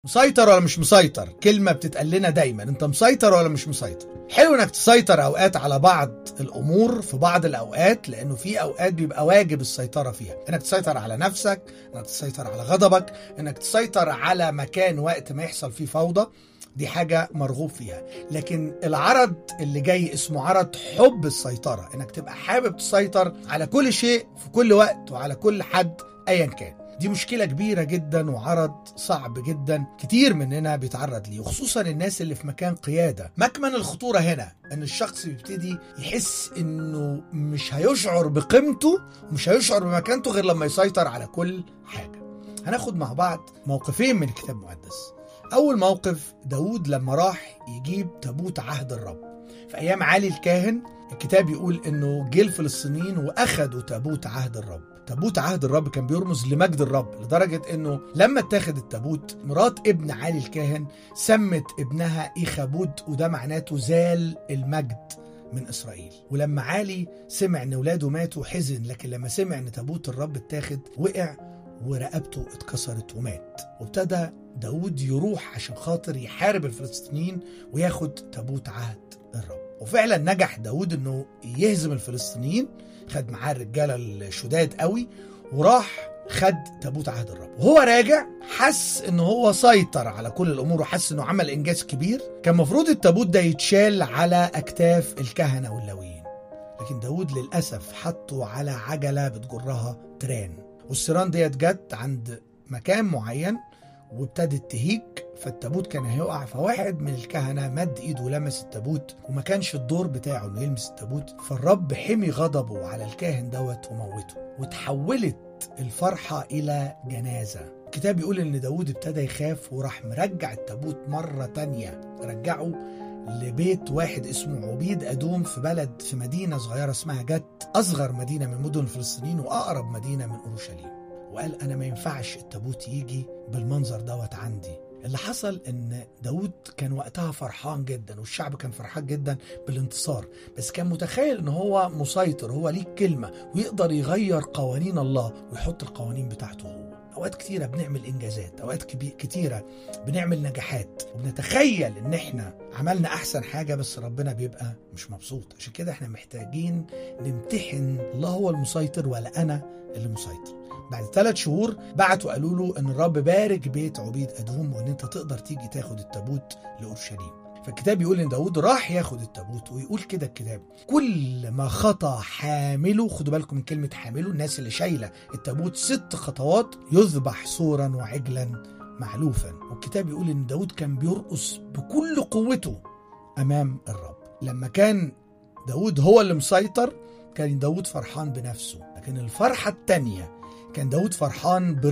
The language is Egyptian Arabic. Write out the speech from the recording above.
مسيطر ولا مش مسيطر كلمة بتتقال لنا دايما انت مسيطر ولا مش مسيطر حلو انك تسيطر اوقات على بعض الامور في بعض الاوقات لانه في اوقات بيبقى واجب السيطرة فيها انك تسيطر على نفسك انك تسيطر على غضبك انك تسيطر على مكان وقت ما يحصل فيه فوضى دي حاجة مرغوب فيها لكن العرض اللي جاي اسمه عرض حب السيطرة انك تبقى حابب تسيطر على كل شيء في كل وقت وعلى كل حد ايا كان دي مشكلة كبيرة جدا وعرض صعب جدا كتير مننا بيتعرض ليه وخصوصا الناس اللي في مكان قيادة مكمن الخطورة هنا ان الشخص بيبتدي يحس انه مش هيشعر بقيمته ومش هيشعر بمكانته غير لما يسيطر على كل حاجة هناخد مع بعض موقفين من الكتاب المقدس أول موقف داود لما راح يجيب تابوت عهد الرب في أيام علي الكاهن الكتاب يقول إنه جه الفلسطينيين وأخدوا تابوت عهد الرب تابوت عهد الرب كان بيرمز لمجد الرب لدرجة إنه لما اتاخد التابوت مرات ابن علي الكاهن سمت ابنها إيخابود وده معناته زال المجد من إسرائيل ولما علي سمع إن ولاده ماتوا حزن لكن لما سمع إن تابوت الرب اتاخد وقع ورقبته اتكسرت ومات وابتدى داود يروح عشان خاطر يحارب الفلسطينيين وياخد تابوت عهد الرب وفعلا نجح داود انه يهزم الفلسطينيين خد معاه الرجاله الشداد قوي وراح خد تابوت عهد الرب وهو راجع حس ان هو سيطر على كل الامور وحس انه عمل انجاز كبير كان المفروض التابوت ده يتشال على اكتاف الكهنه واللاويين لكن داود للاسف حطه على عجله بتجرها تران والسيران ديت جت عند مكان معين وابتدت تهيج فالتابوت كان هيقع فواحد من الكهنة مد ايده ولمس التابوت وما كانش الدور بتاعه انه يلمس التابوت فالرب حمي غضبه على الكاهن دوت وموته وتحولت الفرحة إلى جنازة الكتاب يقول إن داود ابتدى يخاف وراح مرجع التابوت مرة تانية رجعه لبيت واحد اسمه عبيد أدوم في بلد في مدينة صغيرة اسمها جت أصغر مدينة من مدن الفلسطينيين وأقرب مدينة من أورشليم وقال أنا ما ينفعش التابوت يجي بالمنظر دوت عندي اللي حصل ان داود كان وقتها فرحان جدا والشعب كان فرحان جدا بالانتصار بس كان متخيل ان هو مسيطر هو ليه كلمة ويقدر يغير قوانين الله ويحط القوانين بتاعته هو اوقات كتيره بنعمل انجازات اوقات كبي- كتيره بنعمل نجاحات وبنتخيل ان احنا عملنا احسن حاجه بس ربنا بيبقى مش مبسوط عشان كده احنا محتاجين نمتحن الله هو المسيطر ولا انا اللي مسيطر بعد ثلاث شهور بعتوا قالوا له ان الرب بارك بيت عبيد ادوم وان انت تقدر تيجي تاخد التابوت لاورشليم فالكتاب يقول ان داود راح ياخد التابوت ويقول كده الكتاب كل ما خطى حامله خدوا بالكم من كلمه حامله الناس اللي شايله التابوت ست خطوات يذبح صورا وعجلا معلوفا والكتاب يقول ان داود كان بيرقص بكل قوته امام الرب لما كان داود هو اللي مسيطر كان داود فرحان بنفسه لكن الفرحة التانية كان داود فرحان